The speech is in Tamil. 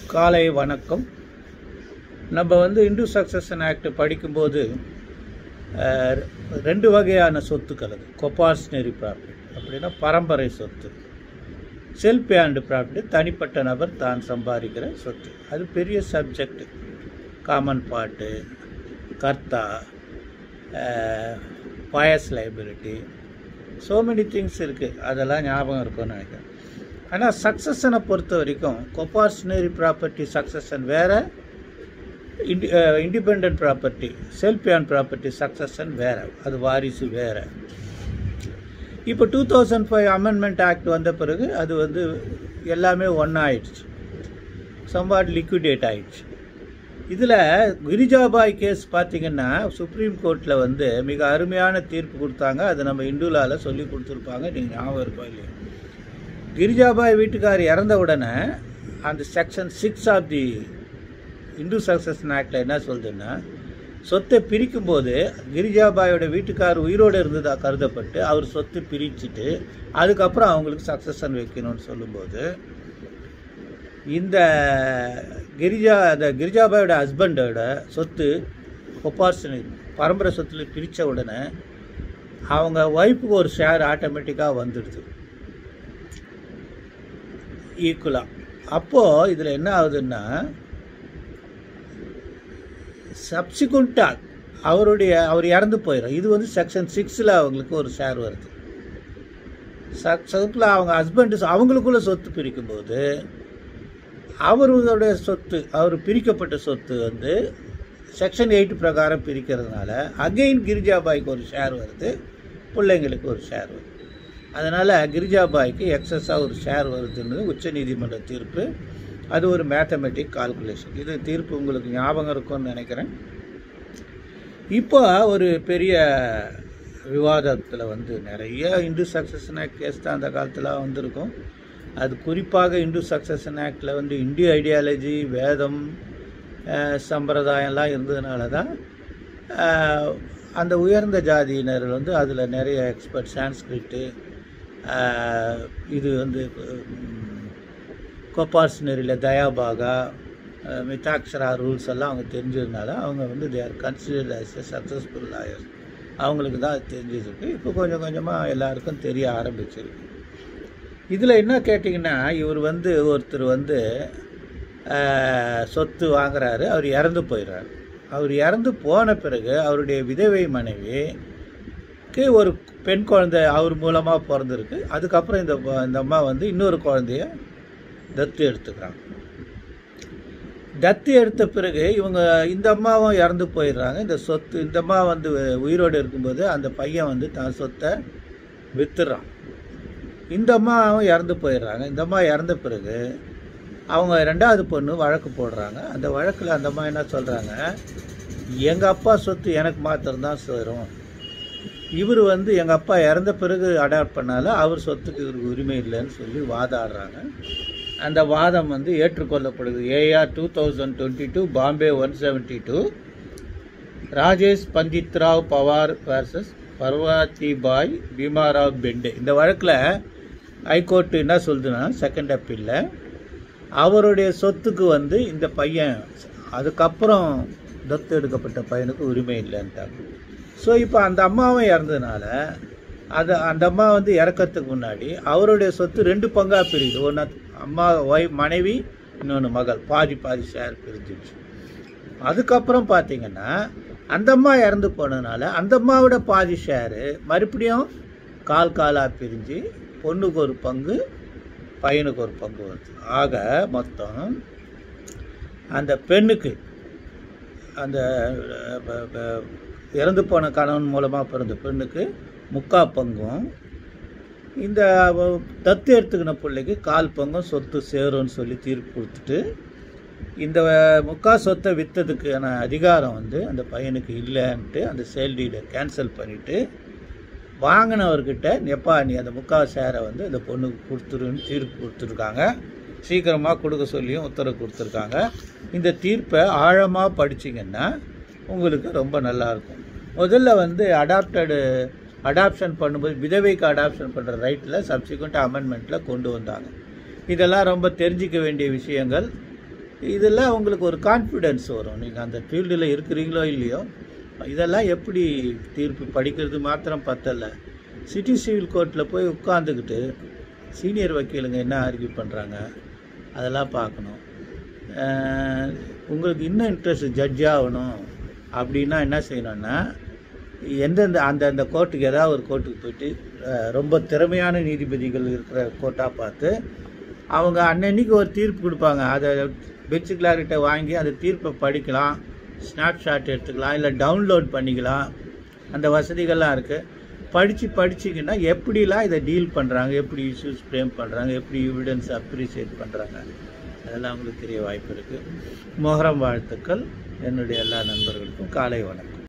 காலை வணக்கம் நம்ம வந்து இந்து சக்சஷன் ஆக்ட் படிக்கும்போது அஹ், ரெண்டு வகையான சொத்துக்கள் அது கொப்பார்ஸ்னரி ப்ராப்பர்ட்டி அப்படின்னா பரம்பரை சொத்து செல்ஃப் ஹேண்ட் ப்ராப்பர்ட்டி தனிப்பட்ட நபர் தான் சம்பாதிக்கிற சொத்து அது பெரிய subject common pot karta pious liability so many things இருக்குது அதெல்லாம் ஞாபகம் இருக்கும்னு நினைக்கிறேன் ஆனால் சக்சஷனை பொறுத்த வரைக்கும் கொப்பார்ஷனரி ப்ராப்பர்ட்டி சக்சஷன் வேறு இண்டி independent property self hand property succession வேறு அது வாரிசு வேறு இப்போ two thousand five amendment act வந்த பிறகு அது வந்து எல்லாமே ஒன்றா ஆயிடுச்சு சம்வாட் லிக்விடேட் ஆயிடுச்சு இதில் கிரிஜாபாய் கேஸ் பார்த்தீங்கன்னா சுப்ரீம் கோர்ட்டில் வந்து மிக அருமையான தீர்ப்பு கொடுத்தாங்க அது நம்ம இந்துலாவில் சொல்லி கொடுத்துருப்பாங்க நீங்கள் ஞாபகம் இருக்கும் இல்லையா கிரிஜாபாய் வீட்டுக்கார் இறந்த உடனே அந்த section six of the Hindu succession ஆக்டில் என்ன சொல்லுதுன்னா சொத்தை பிரிக்கும்போது கிரிஜாபாயோட வீட்டுக்கார் உயிரோடு இருந்ததா கருதப்பட்டு அவர் சொத்து பிரிச்சுட்டு அதுக்கப்புறம் அவங்களுக்கு சக்சஷன் வைக்கணும்னு சொல்லும்போது இந்த கிரிஜா அந்த கிரிஜாபாயோட ஹஸ்பண்டோட சொத்து ஒப்பார்ஷனரி பரம்பரை சொத்தில் பிரித்த உடனே அவங்க ஒய்ஃபுக்கு ஒரு ஷேர் ஆட்டோமேட்டிக்காக வந்துடுது ஈக்குவலாக அப்போது இதில் என்ன ஆகுதுன்னா சப்சிக்வெண்ட்டாக அவருடைய அவர் இறந்து போயிடும் இது வந்து செக்ஷன் சிக்ஸில் அவங்களுக்கு ஒரு ஷேர் வருது சக்ஸில் அவங்க ஹஸ்பண்டு அவங்களுக்குள்ள சொத்து பிரிக்கும்போது அவருடைய சொத்து அவர் பிரிக்கப்பட்ட சொத்து வந்து செக்ஷன் எயிட் பிரகாரம் பிரிக்கிறதுனால அகெயின் கிரிஜாபாய்க்கு ஒரு ஷேர் வருது பிள்ளைங்களுக்கு ஒரு ஷேர் வருது அதனால் கிரிஜாபாய்க்கு எக்ஸஸாக ஒரு ஷேர் வருதுன்னு உச்சநீதிமன்ற தீர்ப்பு அது ஒரு மேத்தமெட்டிக் கால்குலேஷன் இது தீர்ப்பு உங்களுக்கு ஞாபகம் இருக்கும்னு நினைக்கிறேன் இப்போ ஒரு பெரிய விவாதத்தில் வந்து நிறைய இந்து சக்சஷன் ஆக்ட் கேஸ் தான் அந்த காலத்தில் வந்திருக்கும் அது குறிப்பாக இந்து சக்சஷன் ஆக்டில் வந்து இந்திய ஐடியாலஜி வேதம் அஹ், சம்பிரதாயம்லாம் இருந்ததுனால தான் அஹ், அந்த உயர்ந்த ஜாதியினர் வந்து அதில் நிறைய எக்ஸ்பர்ட் சான்ஸ்கிரிட்டு அஹ், இது வந்து கோபார்ஷனரியில் தயாபாகா அஹ், மிதாக்ஷரா ரூல்ஸ் எல்லாம் அவங்க தெரிஞ்சதுனால அவங்க வந்து they are considered as a successful lawyers அவங்களுக்கு தான் அது தெரிஞ்சிருக்கு இப்போ கொஞ்சம் கொஞ்சமாக எல்லாருக்கும் தெரிய ஆரம்பிச்சிருக்கு இதில் என்ன கேட்டிங்கன்னா இவர் வந்து ஒருத்தர் வந்து அஹ், சொத்து வாங்குறாரு அவர் இறந்து போயிடுறாரு அவர் இறந்து போன பிறகு அவருடைய விதவை மனைவிக்கு ஒரு பெண் குழந்தை அவர் மூலமாக பிறந்திருக்கு அதுக்கப்புறம் இந்த ப- இந்த அம்மா வந்து இன்னொரு குழந்தைய தத்து எடுத்துக்கிறாங்க தத்து எடுத்த பிறகு இவங்க இந்த அம்மாவும் இறந்து போயிடுறாங்க இந்த சொத்து இந்த அம்மா வந்து உயிரோடு இருக்கும்போது அந்த பையன் வந்து தான் சொத்தை வித்துடுறான் இந்த அம்மாவும் இறந்து போயிடுறாங்க இந்த அம்மா இறந்த பிறகு அவங்க ரெண்டாவது பொண்ணு வழக்கு போடுறாங்க அந்த வழக்கில் அந்த அம்மா என்ன சொல்கிறாங்க எங்கள் அப்பா சொத்து எனக்கு மாத்திரம்தான் சேரும் இவர் வந்து எங்கள் அப்பா இறந்த பிறகு அடாப்ட் பண்ணால அவர் சொத்துக்கு இவருக்கு உரிமை இல்லைன்னு சொல்லி வாதாடுறாங்க அந்த வாதம் வந்து ஏற்றுக்கொள்ளப்படுது AIR two thousand twenty two Bombay one seventy two Rajesh Pandit Rao Pawar versus Parvati Bai Bhimrao Pende இந்த வழக்கில் ஹைகோர்ட் என்ன சொல்லுதுன்னா செகண்ட் அப்பீலில் அவருடைய சொத்துக்கு வந்து இந்த பையன் அதுக்கப்புறம் தத்து எடுக்கப்பட்ட பையனுக்கு உரிமை இல்லைன்ட்டாங்க ஸோ இப்போ அந்த அம்மாவும் இறந்ததுனால அது அந்த அம்மா வந்து இறக்கறதுக்கு முன்னாடி அவருடைய சொத்து ரெண்டு பங்காக பிரியுது ஒன்று அம்மா ஒய்ஃப் மனைவி இன்னொன்று மகள் பாதி பாதி ஷேர் பிரிஞ்சிருச்சு அதுக்கப்புறம் பார்த்தீங்கன்னா அந்த அம்மா இறந்து போனதுனால அந்த அம்மாவோட பாதி ஷேரு மறுபடியும் கால் காலாக பிரிஞ்சு பொண்ணுக்கு ஒரு பங்கு பையனுக்கு ஒரு பங்கு வருது ஆக மொத்தம் அந்த பெண்ணுக்கு அந்த அஹ், ப- ப- இறந்து போன கணவன் மூலமாக பிறந்த பெண்ணுக்கு முக்கா பங்கும் இந்த அவ- தத்து எடுத்துக்கின பிள்ளைக்கு கால் பங்கும் சொத்து சேரும்னு சொல்லி தீர்ப்பு கொடுத்துட்டு இந்த முக்கா சொத்தை விற்றதுக்கான அதிகாரம் வந்து அந்த பையனுக்கு இல்லைன்ட்டு அந்த சேல் டீடை கேன்சல் பண்ணிவிட்டு வாங்கினவர்கிட்ட எப்பா நீ அந்த முக்கா ஷேரை வந்து அந்த பொண்ணுக்கு கொடுத்துருன்னு தீர்ப்பு கொடுத்துருக்காங்க சீக்கிரமாக கொடுக்க சொல்லியும் உத்தரவு கொடுத்துருக்காங்க இந்த தீர்ப்பை ஆழமாக படிச்சீங்கன்னா உங்களுக்கு ரொம்ப நல்லாயிருக்கும் முதல்ல வந்து அடாப்டடு அடாப்ஷன் பண்ணும்போது விதவைக்கு அடாப்ஷன் பண்ணுற ரைட்டில் சப்சிக்வெண்ட் அமெண்ட்மெண்ட்டில் கொண்டு வந்தாங்க இதெல்லாம் ரொம்ப தெரிஞ்சிக்க வேண்டிய விஷயங்கள் இதெல்லாம் உங்களுக்கு ஒரு கான்ஃபிடென்ஸ் வரும் நீங்கள் அந்த ஃபீல்டில் இருக்கிறீங்களோ இல்லையோ இதெல்லாம் எப்படி தீர்ப்பு படிக்கிறது மாத்திரம் பத்தல சிட்டி சிவில் கோர்ட்டில் போய் உட்காந்துக்கிட்டு சீனியர் வக்கீலுங்க என்ன ஆர்கியூ பண்ணுறாங்க அதெல்லாம் பார்க்கணும் அஹ் உங்களுக்கு இன்னும் இன்ட்ரெஸ்ட் ஜட்ஜ் ஆகணும் அப்படின்னா என்ன செய்யணும்னா எந்தெந்த அந்தந்த கோர்ட்டுக்கு ஏதாவது ஒரு கோர்ட்டுக்கு போயிட்டு அஹ், ரொம்ப திறமையான நீதிபதிகள் இருக்கிற கோர்ட்டாக பார்த்து அவங்க அன்னன்னைக்கு ஒரு தீர்ப்பு கொடுப்பாங்க அதை பெஞ்சு கிளாரிட்ட வாங்கி அந்த தீர்ப்பை படிக்கலாம் ஸ்னாப்ஷாட் எடுத்துக்கலாம் இல்லை டவுன்லோட் பண்ணிக்கலாம் அந்த வசதிகள்லாம் இருக்குது படித்து படிச்சிங்கன்னா எப்படிலாம் இதை டீல் பண்ணுறாங்க எப்படி இஷ்யூஸ் ஃப்ரேம் பண்ணுறாங்க எப்படி எவிடன்ஸ் அப்ரிசியேட் பண்ணுறாங்க அதெல்லாம் உங்களுக்கு தெரிய வாய்ப்பு இருக்குது மொஹரம் வாழ்த்துக்கள் என்னுடைய எல்லா நண்பர்களுக்கும் காலை வணக்கம்